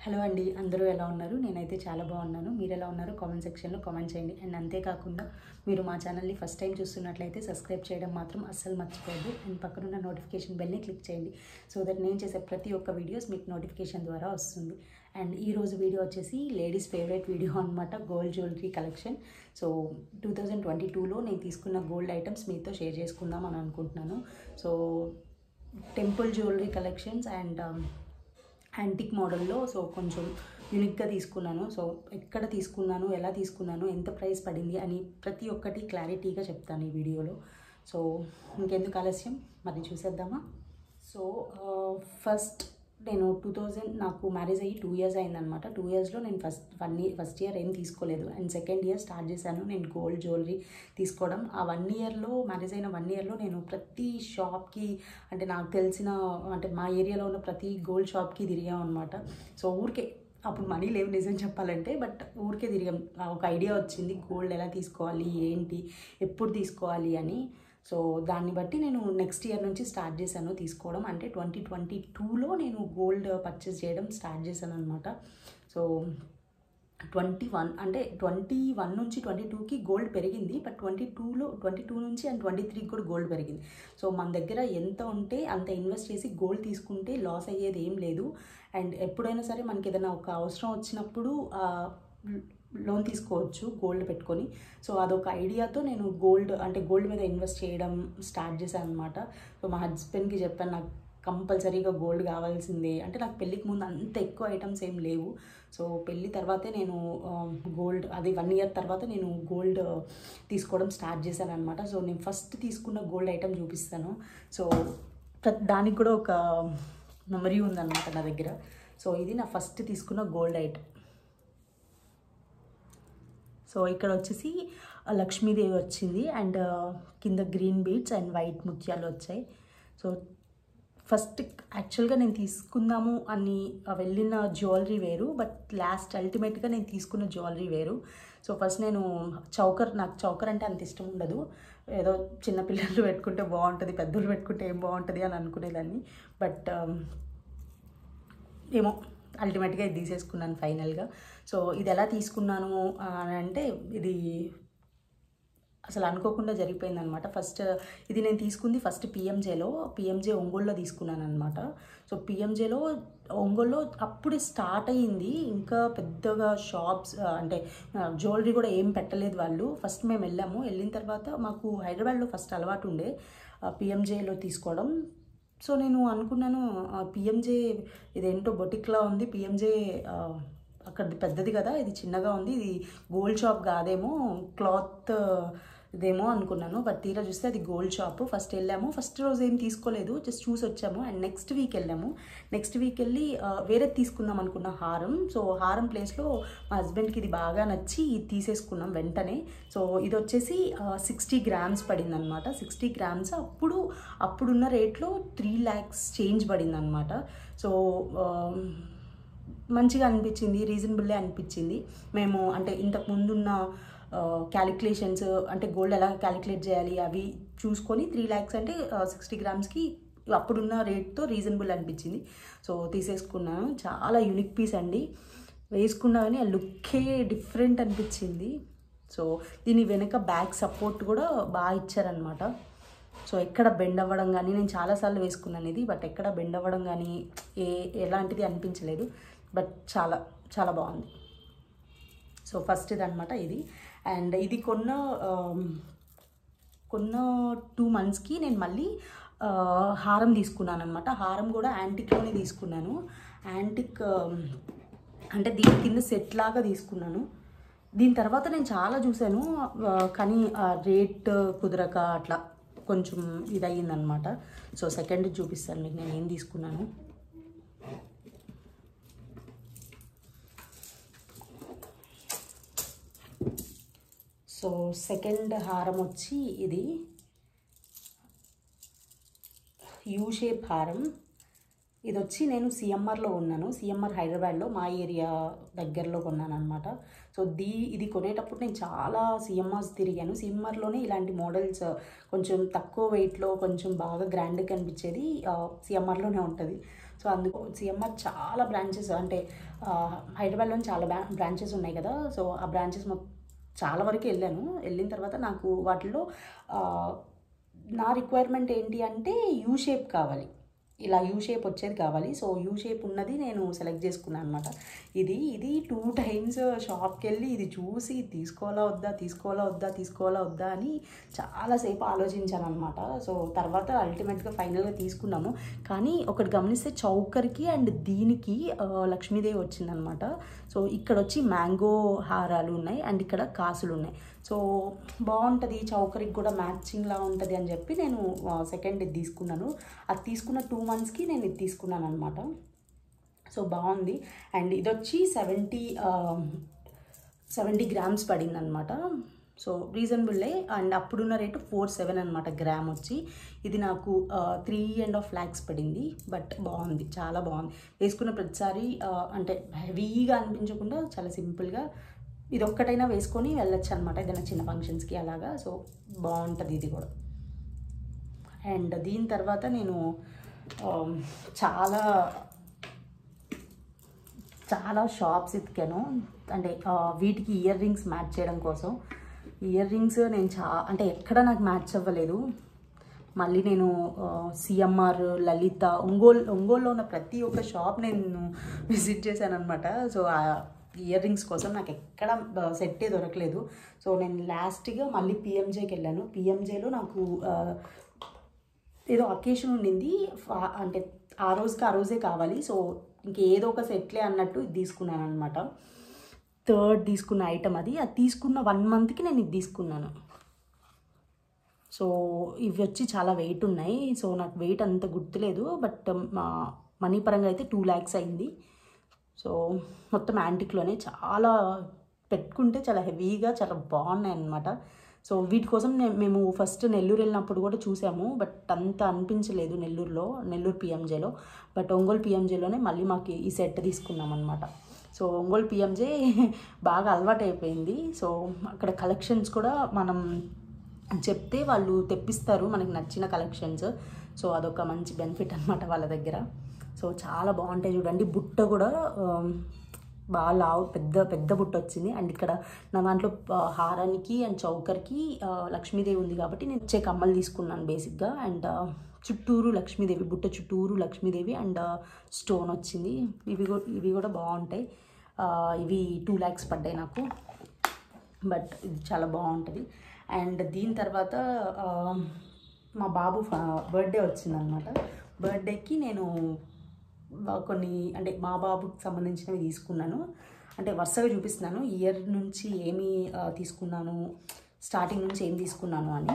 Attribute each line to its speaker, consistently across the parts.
Speaker 1: hello అండి అందరూ ఎలా ఉన్నారు నేనైతే చాలా బాగున్నాను మీరు ఎలా ఉన్నారు కామెంట్ సెక్షన్లో కామెంట్ చేయండి అండ్ అంతేకాకుండా మీరు మా ఛానల్ని ఫస్ట్ టైం చూస్తున్నట్లయితే సబ్స్క్రైబ్ చేయడం మాత్రం అస్సలు మర్చిపోవద్దు అండ్ పక్కనున్న నోటిఫికేషన్ బెల్ని క్లిక్ చేయండి సో దట్ నేను చేసే ప్రతి ఒక్క వీడియోస్ మీకు నోటిఫికేషన్ ద్వారా వస్తుంది అండ్ ఈ రోజు వీడియో వచ్చేసి లేడీస్ ఫేవరెట్ వీడియో అనమాట gold jewellery collection so two thousand twenty టూలో నేను తీసుకున్న గోల్డ్ ఐటమ్స్ మీతో షేర్ చేసుకుందాం అని అనుకుంటున్నాను so temple jewellery collections and antique మోడల్లో సో కొంచెం యూనిక్గా తీసుకున్నాను సో ఎక్కడ తీసుకున్నాను ఎలా తీసుకున్నాను ఎంత ప్రైస్ పడింది అని ప్రతి ఒక్కటి క్లారిటీగా చెప్తాను ఈ వీడియోలో సో ఇంకెందుకు ఆలస్యం మరి చూసేద్దామా సో ఫస్ట్ నేను టూ థౌజండ్ నాకు మ్యారేజ్ అయ్యి టూ ఇయర్స్ అయిందనమాట టూ ఇయర్స్లో నేను first one year first year ఏం తీసుకోలేదు అండ్ సెకండ్ ఇయర్ స్టార్ట్ చేశాను నేను గోల్డ్ జ్యువెలరీ తీసుకోవడం ఆ వన్ ఇయర్లో మ్యారేజ్ అయిన వన్ ఇయర్లో నేను ప్రతి షాప్కి అంటే నాకు తెలిసిన అంటే మా ఏరియాలో ఉన్న ప్రతి గోల్డ్ షాప్కి తిరిగాం అనమాట సో ఊరికే అప్పుడు మనీ లేవు నిజం చెప్పాలంటే బట్ ఊరికే తిరిగాం ఒక ఐడియా వచ్చింది గోల్డ్ ఎలా తీసుకోవాలి ఏంటి ఎప్పుడు తీసుకోవాలి అని సో దాన్ని బట్టి నేను నెక్స్ట్ ఇయర్ నుంచి స్టార్ట్ చేశాను తీసుకోవడం అంటే ట్వంటీ ట్వంటీ టూలో నేను గోల్డ్ పర్చేస్ చేయడం స్టార్ట్ చేశాను అనమాట సో ట్వంటీ వన్ అంటే ట్వంటీ వన్ నుంచి ట్వంటీ టూకి గోల్డ్ పెరిగింది బట్ ట్వంటీ టూలో ట్వంటీ టూ నుంచి అండ్ ట్వంటీ త్రీకి కూడా గోల్డ్ పెరిగింది సో మన దగ్గర ఎంత ఉంటే అంత ఇన్వెస్ట్ చేసి గోల్డ్ తీసుకుంటే లాస్ అయ్యేది ఏం లేదు అండ్ ఎప్పుడైనా సరే మనకి ఏదైనా ఒక అవసరం వచ్చినప్పుడు లోన్ తీసుకోవచ్చు గోల్డ్ పెట్టుకొని సో అదొక ఐడియాతో నేను గోల్డ్ అంటే గోల్డ్ మీద ఇన్వెస్ట్ చేయడం స్టార్ట్ చేశాను అనమాట సో మా హస్బెండ్కి చెప్పాను నాకు కంపల్సరీగా గోల్డ్ కావాల్సిందే అంటే నాకు పెళ్ళికి ముందు అంత ఎక్కువ ఐటమ్స్ ఏం లేవు సో పెళ్ళి తర్వాతే నేను గోల్డ్ అది వన్ ఇయర్ తర్వాత నేను గోల్డ్ తీసుకోవడం స్టార్ట్ చేశాను అనమాట సో నేను ఫస్ట్ తీసుకున్న గోల్డ్ ఐటమ్ చూపిస్తాను సో దానికి కూడా ఒక మెమరీ ఉందన్నమాట నా దగ్గర సో ఇది నా ఫస్ట్ తీసుకున్న గోల్డ్ ఐటమ్ సో ఇక్కడ వచ్చేసి లక్ష్మీదేవి వచ్చింది అండ్ కింద గ్రీన్ బీడ్స్ అండ్ వైట్ ముత్యాలు వచ్చాయి సో ఫస్ట్ యాక్చువల్గా నేను తీసుకుందాము అని వెళ్ళిన జ్యువెలరీ వేరు బట్ లాస్ట్ అల్టిమేట్గా నేను తీసుకున్న జ్యువెలరీ వేరు సో ఫస్ట్ నేను చౌకర్ నాకు చౌకర్ అంటే అంత ఇష్టం ఉండదు ఏదో చిన్నపిల్లలు పెట్టుకుంటే బాగుంటుంది పెద్దోళ్ళు పెట్టుకుంటే ఏం బాగుంటుంది అని అనుకునేదాన్ని బట్ ఏమో అల్టిమేట్గా ఇది తీసేసుకున్నాను ఫైనల్గా సో ఇది ఎలా తీసుకున్నాను అని అంటే ఇది అసలు అనుకోకుండా జరిగిపోయింది అనమాట ఫస్ట్ ఇది నేను తీసుకుంది ఫస్ట్ పిఎంజేలో పిఎంజే ఒంగోలులో తీసుకున్నాను అనమాట సో పిఎంజేలో ఒంగోలులో అప్పుడే స్టార్ట్ అయ్యింది ఇంకా పెద్దగా షాప్స్ అంటే జ్యువెలరీ కూడా ఏం పెట్టలేదు వాళ్ళు ఫస్ట్ మేము వెళ్ళాము వెళ్ళిన తర్వాత మాకు హైదరాబాద్లో ఫస్ట్ అలవాటు ఉండే పిఎంజేలో తీసుకోవడం సో నేను అనుకున్నాను పిఎంజే ఇదేంటో బొటిక్లా ఉంది పిఎంజే అక్కడ పెద్దది కదా ఇది చిన్నగా ఉంది ఇది గోల్డ్ షాప్ కాదేమో క్లాత్ ఇదేమో అనుకున్నాను బట్ తీరా చూస్తే అది గోల్డ్ షాప్ ఫస్ట్ వెళ్ళాము ఫస్ట్ రోజు ఏం తీసుకోలేదు జస్ట్ చూసి వచ్చాము అండ్ నెక్స్ట్ వీక్ వెళ్ళాము నెక్స్ట్ వీక్ వెళ్ళి వేరే తీసుకుందాం అనుకున్న హారం సో హారం ప్లేస్లో మా హస్బెండ్కి ఇది బాగా నచ్చి ఇది తీసేసుకున్నాం వెంటనే సో ఇది వచ్చేసి సిక్స్టీ గ్రామ్స్ పడింది అనమాట సిక్స్టీ గ్రామ్స్ అప్పుడు అప్పుడున్న రేట్లో త్రీ ల్యాక్స్ చేంజ్ పడింది అనమాట సో మంచిగా అనిపించింది రీజనబుల్లే అనిపించింది మేము అంటే ఇంతకు ముందున్న క్యాలిక్యులేషన్స్ అంటే గోల్డ్ ఎలా క్యాలిక్యులేట్ చేయాలి అవి చూసుకొని త్రీ ల్యాక్స్ అంటే సిక్స్టీ గ్రామ్స్కి అప్పుడున్న రేట్తో రీజనబుల్ అనిపించింది సో తీసేసుకున్నాను చాలా యూనిక్ పీస్ అండి వేసుకున్నా కానీ ఆ లుక్కే డిఫరెంట్ అనిపించింది సో దీని వెనక బ్యాక్ సపోర్ట్ కూడా బాగా ఇచ్చారనమాట సో ఎక్కడ బెండ్ అవ్వడం కానీ నేను చాలాసార్లు వేసుకున్నాను ఇది బట్ ఎక్కడ బెండ్ అవ్వడం కానీ ఏ ఎలాంటిది అనిపించలేదు బట్ చాలా చాలా బాగుంది సో ఫస్ట్ ఇది అనమాట ఇది అండ్ ఇది కొన్న కొన్న టూ మంత్స్కి నేను మళ్ళీ హారం తీసుకున్నాను అనమాట హారం కూడా యాంటిక్లోనే తీసుకున్నాను యాంటిక్ అంటే దీని కింద సెట్ లాగా తీసుకున్నాను దీని తర్వాత నేను చాలా చూశాను కానీ రేట్ కుదరక అట్లా కొంచెం ఇదయ్యిందనమాట సో సెకండ్ చూపిస్తాను మీకు నేను ఏం తీసుకున్నాను సో సెకండ్ హారం వచ్చి ఇది యూ షేప్ హారం ఇది వచ్చి నేను సిఎంఆర్లో ఉన్నాను సిఎంఆర్ హైదరాబాద్లో మా ఏరియా దగ్గరలో కొన్నాను అనమాట సో దీ ఇది కొనేటప్పుడు నేను చాలా సిఎంఆర్స్ తిరిగాను సిఎంఆర్లోనే ఇలాంటి మోడల్స్ కొంచెం తక్కువ వెయిట్లో కొంచెం బాగా గ్రాండ్గా కనిపించేది సిఎంఆర్లోనే ఉంటుంది సో అందుకు సిఎంఆర్ చాలా బ్రాంచెస్ అంటే ఆ, హైదరాబాద్లో చాలా బ్రా బ్రాంచెస్ ఉన్నాయి కదా సో ఆ బ్రాంచెస్ మొత్తం చాలా వరకు వెళ్ళాను వెళ్ళిన తర్వాత నాకు వాటిలో ఆ, నా రిక్వైర్మెంట్ ఏంటి అంటే యూ షేప్ కావాలి ఇలా యూ షేప్ వచ్చేది కావాలి సో యూ షేప్ ఉన్నది నేను సెలెక్ట్ చేసుకున్నాను అనమాట ఇది ఇది టూ టైమ్స్ షాప్కి వెళ్ళి ఇది చూసి తీసుకోవాలా వద్దా తీసుకోవాలా వద్దా తీసుకోవాలా వద్దా అని చాలాసేపు ఆలోచించాను అనమాట సో తర్వాత అల్టిమేట్గా ఫైనల్గా తీసుకున్నాము కానీ ఒకటి గమనిస్తే చౌకర్కి అండ్ దీనికి ఆ, లక్ష్మీదేవి వచ్చిందనమాట సో ఇక్కడ వచ్చి మ్యాంగో హారాలు ఉన్నాయి అండ్ ఇక్కడ కాసులు ఉన్నాయి సో బాగుంటుంది చౌకరికి కూడా మ్యాచింగ్లా ఉంటుంది అని చెప్పి నేను సెకండ్ ఇది తీసుకున్నాను అది తీసుకున్న టూ మంత్స్కి నేను ఇది తీసుకున్నాను అనమాట సో బాగుంది అండ్ ఇది వచ్చి సెవెంటీ సెవెంటీ గ్రామ్స్ పడింది అనమాట సో రీజనబుల్లే అండ్ అప్పుడున్న రేటు ఫోర్ సెవెన్ అనమాట గ్రామ్ వచ్చి ఇది నాకు త్రీ అండ్ హాఫ్ ల్యాక్స్ పడింది బట్ బాగుంది చాలా బాగుంది వేసుకున్న ప్రతిసారి ఆ, అంటే హెవీగా అనిపించకుండా చాలా సింపుల్గా ఇది ఒక్కటైనా వేసుకొని వెళ్ళొచ్చు అనమాట ఏదైనా చిన్న ఫంక్షన్స్కి అలాగా సో బాగుంటుంది ఇది కూడా అండ్ దీని తర్వాత నేను ఆ, చాలా చాలా షాప్స్ ఎతికాను అంటే ఆ, వీటికి ఇయర్ రింగ్స్ మ్యాచ్ చేయడం కోసం ఇయర్ రింగ్స్ నేను చా అంటే ఎక్కడ నాకు మ్యాచ్ అవ్వలేదు మళ్ళీ నేను సిఎంఆర్ లలిత ఒంగోలు ఒంగోలులో ఉన్న ప్రతి ఒక్క షాప్ నేను విజిట్ చేశాను అనమాట సో ఆ ఇయర్ రింగ్స్ కోసం నాకు ఎక్కడ సెట్టే దొరకలేదు సో నేను లాస్ట్గా మళ్ళీ పిఎంజేకి వెళ్ళాను పిఎంజేలో నాకు ఆ, ఏదో అకేషన్ ఉండింది ఫా- అంటే ఆ రోజుకి ఆ రోజే కావాలి సో ఇంకేదో ఒక సెట్లే అన్నట్టు ఇది తీసుకున్నాను అనమాట థర్డ్ తీసుకున్న ఐటమ్ అది అది తీసుకున్న వన్ మంత్కి నేను ఇది తీసుకున్నాను సో ఇవి వచ్చి చాలా వెయిట్ ఉన్నాయి సో నాకు వెయిట్ అంత గుర్తులేదు బట్ మా మనీ పరంగా అయితే టూ ల్యాక్స్ అయింది సో మొత్తం యాంటిక్లోనే చాలా పెట్టుకుంటే చాలా హెవీగా చాలా బాగున్నాయి అన్నమాట సో వీటి కోసం నే- మేము ఫస్ట్ నెల్లూరు వెళ్ళినప్పుడు కూడా చూసాము బట్ అంత అనిపించలేదు నెల్లూరులో నెల్లూరు పిఎంజేలో బట్ ఒంగోలు పిఎంజేలోనే మళ్ళీ మాకు ఈ సెట్ తీసుకున్నాం అనమాట సో ఒంగోలు పిఎంజే బాగా అలవాటు అయిపోయింది సో అక్కడ కలెక్షన్స్ కూడా మనం చెప్తే వాళ్ళు తెప్పిస్తారు మనకి నచ్చిన కలెక్షన్స్ సో అదొక మంచి బెనిఫిట్ అనమాట వాళ్ళ దగ్గర సో చాలా బాగుంటాయి చూడండి బుట్ట కూడా ఆమ్, బాగా లావు పెద్ద పెద్ద బుట్ట వచ్చింది అండ్ ఇక్కడ నా దాంట్లో ఆ, హారానికి అండ్ చౌకర్కి ఆ, లక్ష్మీదేవి ఉంది కాబట్టి నేను వచ్చే కమ్మలు తీసుకున్నాను బేసిక్గా అండ్ ఆ, చుట్టూరు లక్ష్మీదేవి బుట్ట చుట్టూరు లక్ష్మీదేవి అండ్ ఆ, స్టోన్ వచ్చింది ఇవి కూడా ఇవి కూడా బాగుంటాయి ఆ, ఇవి టూ ల్యాక్స్ పడ్డాయి నాకు బట్ ఇది చాలా బాగుంటుంది అండ్ దీని తర్వాత ఆ, మా బాబు బర్త్డే వచ్చిందనమాట బర్త్డేకి నేను బా- కొన్ని అంటే మా బాబుకి సంబంధించినవి తీసుకున్నాను అంటే వరుసగా చూపిస్తున్నాను ఇయర్ నుంచి ఏమి ఆ, తీసుకున్నాను స్టార్టింగ్ నుంచి ఏం తీసుకున్నాను అని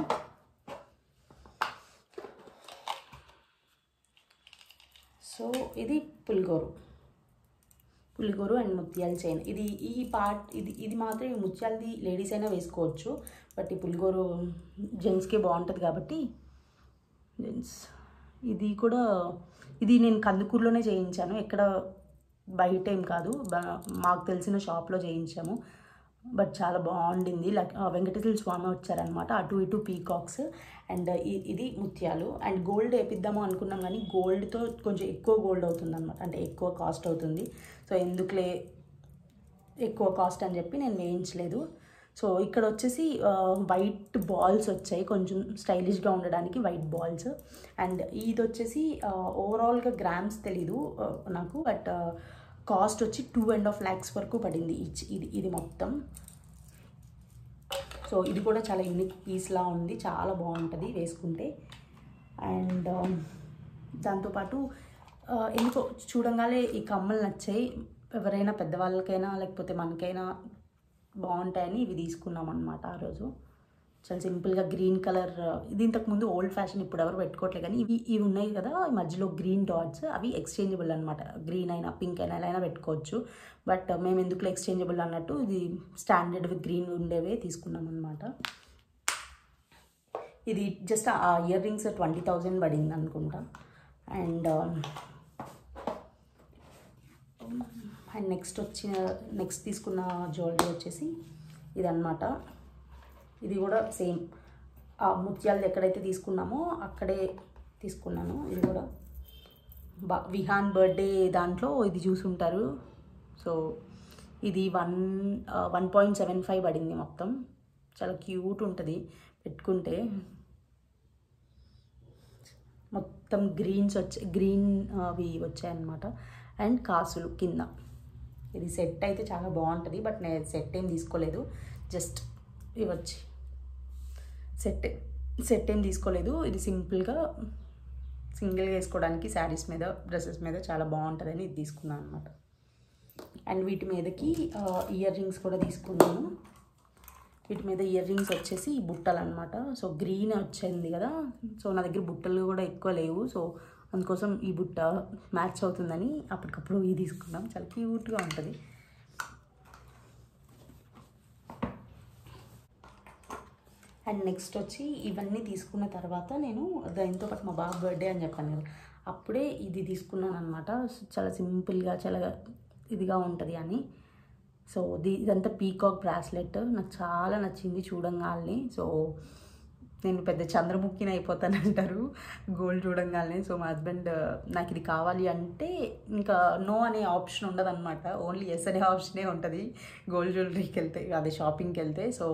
Speaker 1: సో ఇది పులిగోరు పులిగోరు అండ్ ముత్యాల చైన్ ఇది ఈ పార్ట్ ఇది ఇది మాత్రం ఈ ముత్యాలది లేడీస్ అయినా వేసుకోవచ్చు బట్ ఈ పులిగోరు జెంట్స్కే బాగుంటుంది కాబట్టి జెంట్స్ ఇది కూడా ఇది నేను కందుకూరులోనే చేయించాను ఎక్కడ బయట ఏం కాదు బ- మాకు తెలిసిన షాప్లో చేయించాము బట్ చాలా బాగుండింది లక్ ఆ, వెంకటేశ్వర స్వామి వచ్చారనమాట అటు ఇటు పీకాక్స్ అండ్ ఇ- ఇది ముత్యాలు అండ్ గోల్డ్ వేపిద్దాము అనుకున్నాం కానీ గోల్డ్తో కొంచెం ఎక్కువ గోల్డ్ అవుతుంది అనమాట అంటే ఎక్కువ కాస్ట్ అవుతుంది సో ఎందుకులే ఎక్కువ కాస్ట్ అని చెప్పి నేను వేయించలేదు సో ఇక్కడ వచ్చేసి వైట్ బాల్స్ వచ్చాయి కొంచెం స్టైలిష్గా ఉండడానికి వైట్ బాల్స్ అండ్ ఇది వచ్చేసి ఓవరాల్గా గ్రామ్స్ తెలీదు ఆ, నాకు బట్ కాస్ట్ వచ్చి టూ అండ్ హాఫ్ ల్యాక్స్ వరకు పడింది ఈచ్ ఇది ఇది మొత్తం సో ఇది కూడా చాలా యూనిక్ పీస్లా ఉంది చాలా బాగుంటుంది వేసుకుంటే అండ్ దాంతోపాటు ఆ, ఎందుకో చూడంగానే ఈ కమ్మలు నచ్చాయి ఎవరైనా పెద్దవాళ్ళకైనా లేకపోతే మనకైనా బాగుంటాయని ఇవి తీసుకున్నాం అనమాట ఆ రోజు చాలా సింపుల్గా గ్రీన్ కలర్ ఇది ఇంతకుముందు ఓల్డ్ ఫ్యాషన్ ఇప్పుడు ఎవరు పెట్టుకోవట్లేదు కానీ ఇవి ఇవి ఉన్నాయి కదా ఈ మధ్యలో గ్రీన్ డాట్స్ అవి ఎక్స్చేంజబుల్ అనమాట గ్రీన్ అయినా పింక్ అయినా ఎలా అయినా పెట్టుకోవచ్చు బట్ మేము ఎందుకు ఎక్స్చేంజబుల్ అన్నట్టు ఇది స్టాండర్డ్ విత్ గ్రీన్ ఉండేవే తీసుకున్నాం అనమాట ఇది జస్ట్ ఆ ఇయర్ రింగ్స్ ట్వంటీ థౌజండ్ పడింది అనుకుంటా అండ్ అండ్ నెక్స్ట్ వచ్చిన నెక్స్ట్ తీసుకున్న జ్యువెలరీ వచ్చేసి ఇదన్నమాట ఇది కూడా సేమ్ ఆ ముత్యాలు ఎక్కడైతే తీసుకున్నామో అక్కడే తీసుకున్నాను ఇది కూడా బ- విహాన్ బర్త్డే దాంట్లో ఇది చూసుంటారు సో ఇది one one point seven five పడింది మొత్తం చాలా క్యూట్ ఉంటుంది పెట్టుకుంటే మొత్తం గ్రీన్స్ వచ్చి గ్రీన్ అవి వచ్చాయన్నమాట అండ్ కాసులు కింద ఇది సెట్ అయితే చాలా బాగుంటుంది బట్ నేను సెట్ ఏం తీసుకోలేదు జస్ట్ ఇవి వచ్చి సెట్ సెట్ ఏం తీసుకోలేదు ఇది సింపుల్గా సింగిల్గా వేసుకోవడానికి శారీస్ మీద డ్రెస్సెస్ మీద చాలా బాగుంటుందని ఇది తీసుకున్నాను అనమాట అండ్ వీటి మీదకి ఇయర్ రింగ్స్ కూడా తీసుకున్నాను వీటి మీద ఇయర్ రింగ్స్ వచ్చేసి ఈ బుట్టలు అనమాట సో గ్రీన్ వచ్చింది కదా సో నా దగ్గర బుట్టలు కూడా ఎక్కువ లేవు సో అందుకోసం ఈ బుట్ట మ్యాచ్ అవుతుందని అప్పటికప్పుడు ఇది తీసుకున్నాం చాలా క్యూట్గా ఉంటుంది అండ్ నెక్స్ట్ వచ్చి ఇవన్నీ తీసుకున్న తర్వాత నేను దాంతో పాటు మా బాబు బర్త్డే అని చెప్పాను కదా అప్పుడే ఇది తీసుకున్నాను అనమాట చాలా సింపుల్గా చాలా ఇదిగా ఉంటుంది అని సో ది ఇదంతా పీకాక్ బ్రాస్లెట్ నాకు చాలా నచ్చింది చూడంగానే సో నేను పెద్ద చంద్రముఖిని అయిపోతాను అంటారు గోల్డ్ చూడంగానే సో మా హస్బెండ్ నాకు ఇది కావాలి అంటే ఇంకా నో అనే ఆప్షన్ ఉండదు అనమాట ఓన్లీ ఎస్ అనే ఆప్షనే ఉంటుంది గోల్డ్ జ్యువెలరీకి వెళ్తే అదే షాపింగ్కి వెళ్తే సో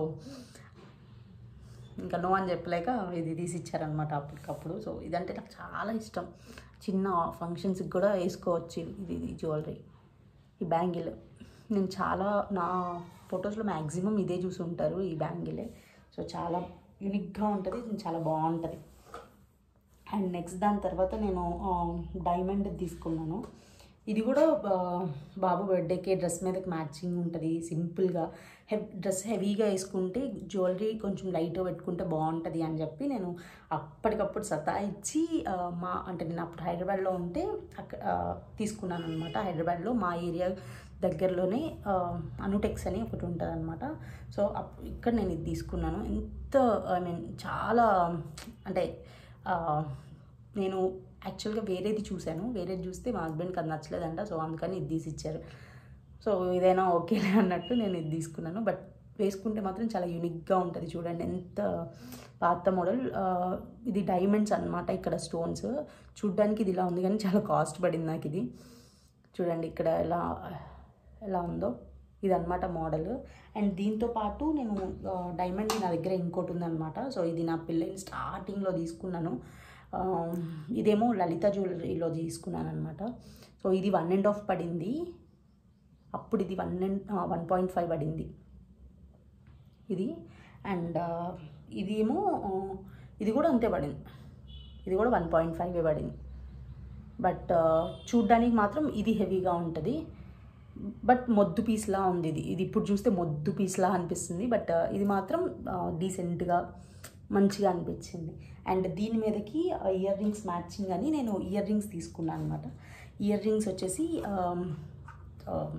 Speaker 1: ఇంకా నో అని చెప్పలేక ఇది తీసి ఇచ్చారనమాట అప్పటికప్పుడు సో ఇదంటే నాకు చాలా ఇష్టం చిన్న ఫంక్షన్స్కి కూడా వేసుకోవచ్చు ఇది ఇది జ్యువెలరీ ఈ బ్యాంగిల్ నేను చాలా నా ఫొటోస్లో మ్యాక్సిమం ఇదే చూసి ఉంటారు ఈ బ్యాంగిలే సో చాలా యూనిక్గా ఉంటుంది ఇది చాలా బాగుంటుంది అండ్ నెక్స్ట్ దాని తర్వాత నేను డైమండ్ తీసుకున్నాను ఇది కూడా ఆ, బాబు బర్త్డేకి డ్రెస్ మీదకి మ్యాచింగ్ ఉంటుంది సింపుల్గా హెవ్ డ్రెస్ హెవీగా వేసుకుంటే జ్యువెలరీ కొంచెం లైట్గా పెట్టుకుంటే బాగుంటుంది అని చెప్పి నేను అప్పటికప్పుడు సతాయిచ్చి ఆ, మా అంటే నేను అప్పుడు హైదరాబాద్లో ఉంటే అక్కడ తీసుకున్నాను అనమాట హైదరాబాద్లో మా ఏరియా దగ్గరలోనే ఆ, అనుటెక్స్ అని ఒకటి ఉంటుంది అనమాట సో అప్- ఇక్కడ నేను ఇది తీసుకున్నాను ఎంత ఐ మీన్ చాలా అంటే ఆ, నేను యాక్చువల్గా వేరేది చూశాను వేరేది చూస్తే మా హస్బెండ్కి అది నచ్చలేదంట సో అందుకని ఇది తీసి ఇచ్చారు సో ఇదైనా ఓకేలే అన్నట్టు నేను ఇది తీసుకున్నాను బట్ వేసుకుంటే మాత్రం చాలా యూనిక్గా ఉంటుంది చూడండి ఎంత పాత మోడల్ ఆ, ఇది డైమండ్స్ అన్నమాట ఇక్కడ స్టోన్స్ చూడ్డానికి ఇది ఇలా ఉంది కానీ చాలా కాస్ట్ పడింది నాకు ఇది చూడండి ఇక్కడ ఎలా ఎలా ఉందో ఇదన్నమాట మోడల్ అండ్ దీంతో పాటు నేను ఆ, డైమండ్ నా దగ్గర ఇంకోటి ఉందన్నమాట సో ఇది నా పిల్లని స్టార్టింగ్లో తీసుకున్నాను ఆ, ఇదేమో లలిత జ్యువెలరీలో తీసుకున్నాను అనమాట సో ఇది వన్ అండ్ హాఫ్ పడింది అప్పుడు ఇది one and one point five పడింది ఇది అండ్ ఇది ఏమో ఆ, ఇది కూడా అంతే పడింది ఇది కూడా వన్ పాయింట్ ఫైవ్ పడింది బట్ చూడ్డానికి మాత్రం ఇది హెవీగా ఉంటుంది బట్ మొద్దు పీస్లా ఉంది ఇది ఇది ఇప్పుడు చూస్తే మొద్దు పీస్లా అనిపిస్తుంది బట్ ఇది మాత్రం డీసెంట్గా మంచిగా అనిపించింది అండ్ దీని మీదకి ఇయర్ రింగ్స్ మ్యాచింగ్ అని నేను ఇయర్ రింగ్స్ తీసుకున్నాను అనమాట ఇయర్ రింగ్స్ వచ్చేసి ఆమ్, ఆమ్,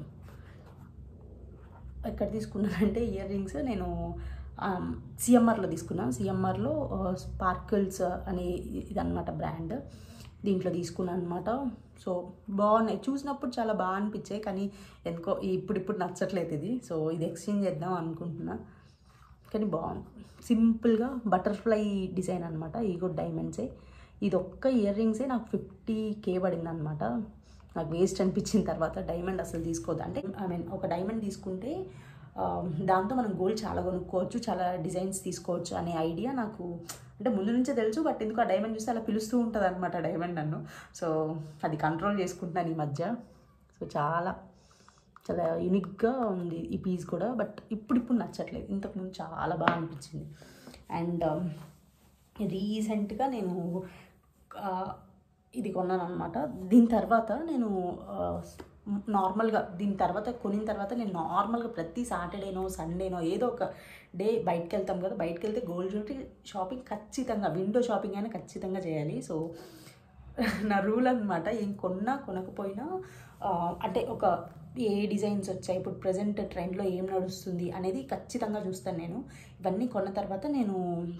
Speaker 1: ఎక్కడ తీసుకున్నానంటే ఇయర్ రింగ్స్ నేను సిఎంఆర్లో తీసుకున్నాను సిఎంఆర్లో స్పార్కిల్స్ అనే ఇదన్నమాట బ్రాండ్ దీంట్లో తీసుకున్నాను అనమాట సో బాగున్నాయి చూసినప్పుడు చాలా బాగా అనిపించాయి కానీ ఎందుకో ఇప్పుడు ఇప్పుడు నచ్చట్లేదు ఇది సో ఇది ఎక్స్చేంజ్ చేద్దాం అనుకుంటున్నా కానీ బాగుంది సింపుల్గా బటర్ఫ్లై డిజైన్ అనమాట ఈ కూడా డైమండ్సే ఇది ఒక్క ఇయర్ రింగ్సే నాకు ఫిఫ్టీ కే పడింది అనమాట నాకు వేస్ట్ అనిపించిన తర్వాత డైమండ్ అసలు తీసుకోవద్దు అంటే ఐ మీన్ ఒక డైమండ్ తీసుకుంటే ఆ, దాంతో మనం గోల్డ్ చాలా కొనుక్కోవచ్చు చాలా డిజైన్స్ తీసుకోవచ్చు అనే ఐడియా నాకు అంటే ముందు నుంచే తెలుసు బట్ ఎందుకు ఆ డైమండ్ చూస్తే అలా పిలుస్తూ ఉంటుంది అనమాట డైమండ్ నన్ను సో అది కంట్రోల్ చేసుకుంటున్నాను ఈ మధ్య సో చాలా చాలా యూనిక్గా ఉంది ఈ పీస్ కూడా బట్ ఇప్పుడు ఇప్పుడు నచ్చట్లేదు ఇంతకుముందు చాలా బాగా అనిపించింది అండ్ రీసెంట్గా నేను ఆ, ఇది కొన్నాను అనమాట దీని తర్వాత నేను నార్మల్గా దీని తర్వాత కొనిన తర్వాత నేను నార్మల్గా ప్రతి సాటర్డేనో సండేనో ఏదో ఒక డే బయటకు వెళ్తాం కదా బయటకు వెళ్తే గోల్డ్ జ్యువెలరీ షాపింగ్ ఖచ్చితంగా విండో షాపింగ్ అయినా ఖచ్చితంగా చేయాలి సో నా రూల్ అనమాట ఏం కొన్నా కొనకపోయినా ఆ, అంటే ఒక ఏ డిజైన్స్ వచ్చాయి ఇప్పుడు ప్రజెంట్ ట్రెండ్లో ఏం నడుస్తుంది అనేది ఖచ్చితంగా చూస్తాను నేను ఇవన్నీ కొన్న తర్వాత నేను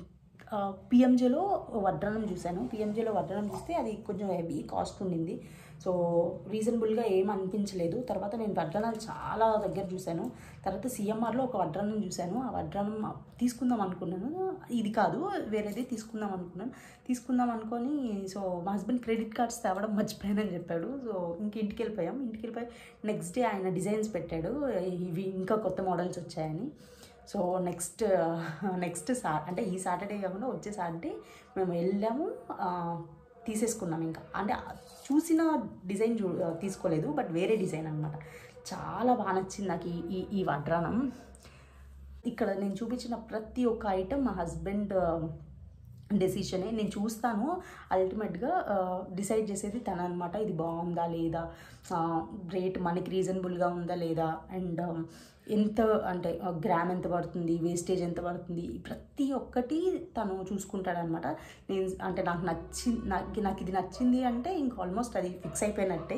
Speaker 1: పిఎంజేలో వడ్రనం చూశాను పిఎంజేలో వడ్రనం చూస్తే అది కొంచెం హెవీ కాస్ట్ ఉండింది సో రీజనబుల్గా ఏం అనిపించలేదు తర్వాత నేను వడ్రనాలు చాలా దగ్గర చూశాను తర్వాత సిఎంఆర్లో ఒక వడ్రనం చూశాను ఆ వడ్రనం తీసుకుందాం అనుకున్నాను ఇది కాదు వేరేది తీసుకుందాం అనుకున్నాను తీసుకుందాం అనుకొని సో మా హస్బెండ్ క్రెడిట్ కార్డ్స్ తేవడం మర్చిపోయానని చెప్పాడు సో ఇంక ఇంటికి వెళ్ళిపోయాం ఇంటికి వెళ్ళిపోయి నెక్స్ట్ డే ఆయన డిజైన్స్ పెట్టాడు ఇవి ఇంకా కొత్త మోడల్స్ వచ్చాయని సో నెక్స్ట్ నెక్స్ట్ సా అంటే ఈ సాటర్డే కాకుండా వచ్చే సాటర్డే మేము వెళ్ళాము ఆ, తీసేసుకున్నాం ఇంకా అంటే చూసిన డిజైన్ చూ తీసుకోలేదు బట్ వేరే డిజైన్ అనమాట చాలా బాగా నచ్చింది నాకు ఈ ఈ ఈ వడ్రానం ఇక్కడ నేను చూపించిన ప్రతి ఒక్క ఐటెం మా హస్బెండ్ డెసిషనే నేను చూస్తాను అల్టిమేట్గా డిసైడ్ చేసేది తన అనమాట ఇది బాగుందా లేదా రేట్ మనకి రీజనబుల్గా ఉందా లేదా అండ్ ఎంత అంటే గ్రామ్ ఎంత పడుతుంది వేస్టేజ్ ఎంత పడుతుంది ప్రతి ఒక్కటి తను చూసుకుంటాడనమాట నేను అంటే నాకు నచ్చి నాకు నాకు ఇది నచ్చింది అంటే ఇంక ఆల్మోస్ట్ అది ఫిక్స్ అయిపోయినట్టే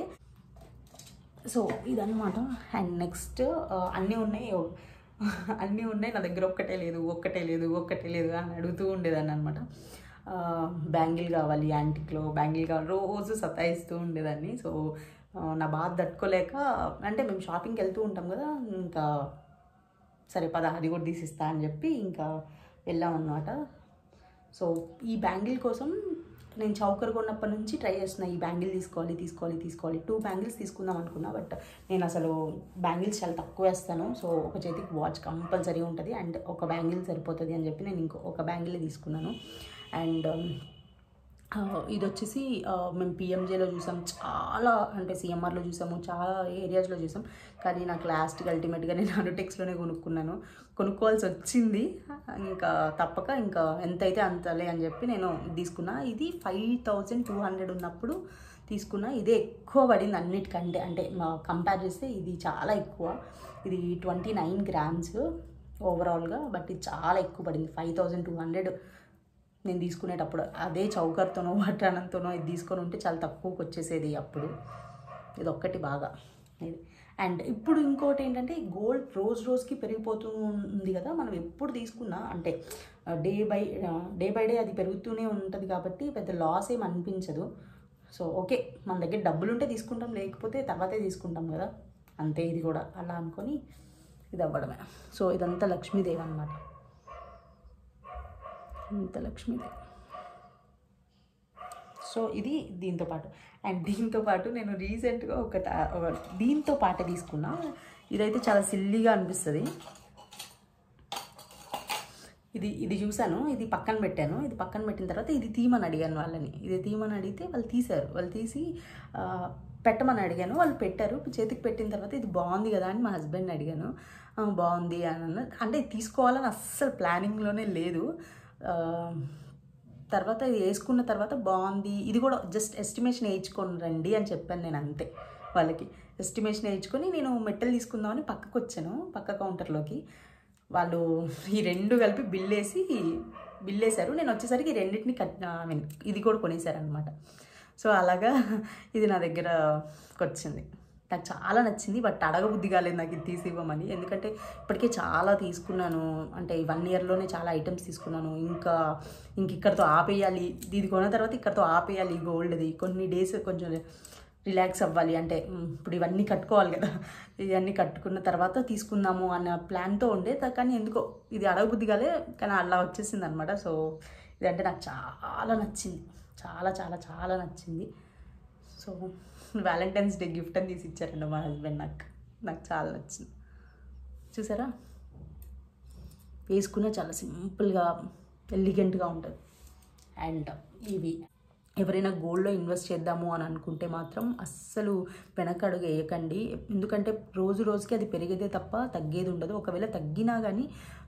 Speaker 1: సో ఇదన్నమాట అండ్ నెక్స్ట్ అన్నీ ఉన్నాయి అన్నీ ఉన్నాయి నా దగ్గర ఒక్కటే లేదు ఒక్కటే లేదు ఒక్కటే లేదు అని అడుగుతూ ఉండేదాన్ని అనమాట బ్యాంగిల్ కావాలి యాంటిక్లో బ్యాంగిల్ కావాలి రోజు సతాయిస్తూ ఉండేదాన్ని సో ఆ, నా బాధ తట్టుకోలేక అంటే మేము షాపింగ్కి వెళ్తూ ఉంటాం కదా ఇంకా సరే పద అది కూడా తీసిస్తా అని చెప్పి ఇంకా వెళ్ళాం అన్నమాట సో ఈ బ్యాంగిల్ కోసం నేను చౌకర్ కొన్నప్పటి నుంచి ట్రై చేస్తున్నా ఈ బ్యాంగిల్ తీసుకోవాలి తీసుకోవాలి తీసుకోవాలి టూ బ్యాంగిల్స్ తీసుకుందాం అనుకున్నా బట్ నేను అసలు బ్యాంగిల్స్ చాలా తక్కువ వేస్తాను సో ఒక చేతికి వాచ్ కంపల్సరీ ఉంటుంది అండ్ ఒక బ్యాంగిల్ సరిపోతుంది అని చెప్పి నేను ఇంకో ఒక బ్యాంగిల్ తీసుకున్నాను అండ్ ఆ, ఇది వచ్చేసి ఆ, మేము పిఎంజేలో చూసాం చాలా అంటే సిఎంఆర్లో చూసాము చాలా ఏరియాస్లో చూసాం కానీ నాకు లాస్ట్కి అల్టిమేట్గా నేను అనుటెక్స్లోనే కొనుక్కున్నాను కొనుక్కోవాల్సి వచ్చింది ఇంకా తప్పక ఇంకా ఎంతైతే అంతలే అని చెప్పి నేను తీసుకున్నా ఇది ఫైవ్ థౌజండ్ టూ హండ్రెడ్ ఉన్నప్పుడు తీసుకున్నా ఇదే ఎక్కువ పడింది అన్నిటికంటే అంటే కంపేర్ చేస్తే ఇది చాలా ఎక్కువ ఇది ట్వంటీ నైన్ గ్రామ్స్ ఓవరాల్గా బట్ ఇది చాలా ఎక్కువ పడింది ఫైవ్ థౌజండ్ టూ హండ్రెడ్ నేను తీసుకునేటప్పుడు అదే చౌకర్తోనో వడ్రానంతోనో ఇది తీసుకొని ఉంటే చాలా తక్కువకి వచ్చేసేది అప్పుడు ఇది ఒక్కటి బాగా ఇది అండ్ ఇప్పుడు ఇంకోటి ఏంటంటే గోల్డ్ రోజు రోజుకి పెరిగిపోతూ ఉంది కదా మనం ఎప్పుడు తీసుకున్నా అంటే day by day by day అది పెరుగుతూనే ఉంటుంది కాబట్టి పెద్ద లాస్ ఏం అనిపించదు సో ఓకే మన దగ్గర డబ్బులు ఉంటే తీసుకుంటాం లేకపోతే తర్వాతే తీసుకుంటాం కదా అంతే ఇది కూడా అలా అనుకొని ఇది అవ్వడమే సో ఇదంతా లక్ష్మీదేవి అనమాట ఇంత లక్ష్మీదేవి సో ఇది దీంతో పాటు అండ్ దీంతో పాటు నేను రీసెంట్గా ఒక ట- ఒక దీంతో పాటు తీసుకున్నా ఇదైతే చాలా సిల్లీగా అనిపిస్తుంది ఇది ఇది చూశాను ఇది పక్కన పెట్టాను ఇది పక్కన పెట్టిన తర్వాత ఇది తీయమని అడిగాను వాళ్ళని ఇది తీయమని అడిగితే వాళ్ళు తీశారు వాళ్ళు తీసి ఆ, పెట్టమని అడిగాను వాళ్ళు పెట్టారు చేతికి పెట్టిన తర్వాత ఇది బాగుంది కదా అని మా హస్బెండ్ అడిగాను "ఆ, బాగుంది అని అన్నారు అంటే ఇది తీసుకోవాలని అస్సలు ప్లానింగ్లోనే లేదు ఆ, తర్వాత ఇది వేసుకున్న తర్వాత బాగుంది ఇది కూడా జస్ట్ ఎస్టిమేషన్ వేయించుకొని రండి అని చెప్పాను నేను అంతే వాళ్ళకి ఎస్టిమేషన్ వేయించుకొని నేను మెట్టలు తీసుకుందామని పక్కకు వచ్చాను పక్క కౌంటర్లోకి వాళ్ళు ఈ రెండు కలిపి బిల్ వేసి బిల్ వేశారు నేను వచ్చేసరికి ఈ రెండింటిని కట్ ఐ మీన్ ఇది కూడా కొనేసారనమాట సో అలాగా ఇది నా దగ్గరకు వచ్చింది నాకు చాలా నచ్చింది బట్ అడగబుద్ధి కాలేదు నాకు ఇది తీసి ఇవ్వమని ఎందుకంటే ఇప్పటికే చాలా తీసుకున్నాను అంటే ఈ వన్ ఇయర్లోనే చాలా ఐటమ్స్ తీసుకున్నాను ఇంకా ఇంక ఇక్కడతో ఆపేయాలి ఇది కొన్న తర్వాత ఇక్కడతో ఆపేయాలి గోల్డ్ది కొన్ని డేస్ కొంచెం రిలాక్స్ అవ్వాలి అంటే మ్, ఇప్పుడు ఇవన్నీ కట్టుకోవాలి కదా ఇవన్నీ కట్టుకున్న తర్వాత తీసుకుందాము అన్న ప్లాన్తో ఉండే త- కానీ ఎందుకో ఇది అడగబుద్ధి కాలే కానీ అలా వచ్చేసింది అనమాట సో ఇదంటే నాకు చాలా నచ్చింది చాలా చాలా చాలా నచ్చింది సో వ్యాలంటైన్స్ డే గిఫ్ట్ అని తీసి ఇచ్చారండి మా హస్బెండ్ నాకు నాకు చాలా నచ్చింది చూసారా వేసుకున్న చాలా సింపుల్గా ఎలిగెంట్గా ఉంటుంది అండ్ ఇవి ఎవరైనా గోల్డ్లో ఇన్వెస్ట్ చేద్దాము అని అనుకుంటే మాత్రం అస్సలు వెనకడుగు వేయకండి ఎందుకంటే రోజు రోజుకి అది పెరిగేదే తప్ప తగ్గేది ఉండదు ఒకవేళ తగ్గినా కానీ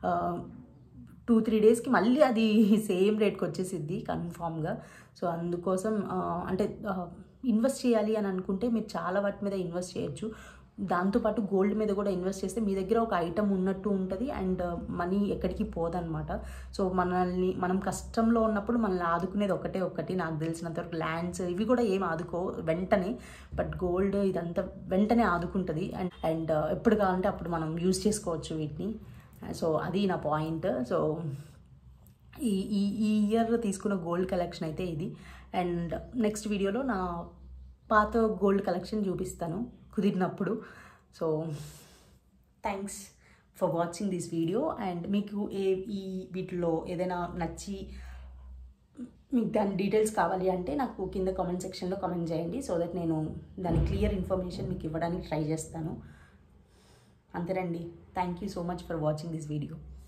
Speaker 1: టూ త్రీ డేస్కి మళ్ళీ అది సేమ్ రేట్కి వచ్చేసిద్ది కన్ఫామ్గా సో అందుకోసం ఆ, అంటే ఇన్వెస్ట్ చేయాలి అని అనుకుంటే మీరు చాలా వాటి మీద ఇన్వెస్ట్ చేయొచ్చు దాంతోపాటు గోల్డ్ మీద కూడా ఇన్వెస్ట్ చేస్తే మీ దగ్గర ఒక ఐటమ్ ఉన్నట్టు ఉంటుంది అండ్ మనీ ఎక్కడికి పోదన్నమాట సో మనల్ని మనం కష్టంలో ఉన్నప్పుడు మనల్ని ఆదుకునేది ఒకటే ఒకటి నాకు తెలిసినంత వరకు ల్యాండ్స్ ఇవి కూడా ఏం ఆదుకో వెంటనే బట్ గోల్డ్ ఇదంతా వెంటనే ఆదుకుంటుంది అండ్ అండ్ ఎప్పుడు కావాలంటే అప్పుడు మనం యూజ్ చేసుకోవచ్చు వీటిని సో అది నా పాయింట్ సో ఈ ఈ ఈ ఇయర్ తీసుకున్న గోల్డ్ కలెక్షన్ అయితే ఇది అండ్ నెక్స్ట్ వీడియోలో నా పాత గోల్డ్ కలెక్షన్ చూపిస్తాను కుదిరినప్పుడు so thanks for watching this video and మీకు ఏ ఈ వీటిలో ఏదైనా నచ్చి మీకు దాని డీటెయిల్స్ కావాలి అంటే నాకు కింద కామెంట్ సెక్షన్లో కామెంట్ చేయండి సో దట్ నేను దాని క్లియర్ ఇన్ఫర్మేషన్ మీకు ఇవ్వడానికి ట్రై చేస్తాను అంతేనండి thank you so much for watching this video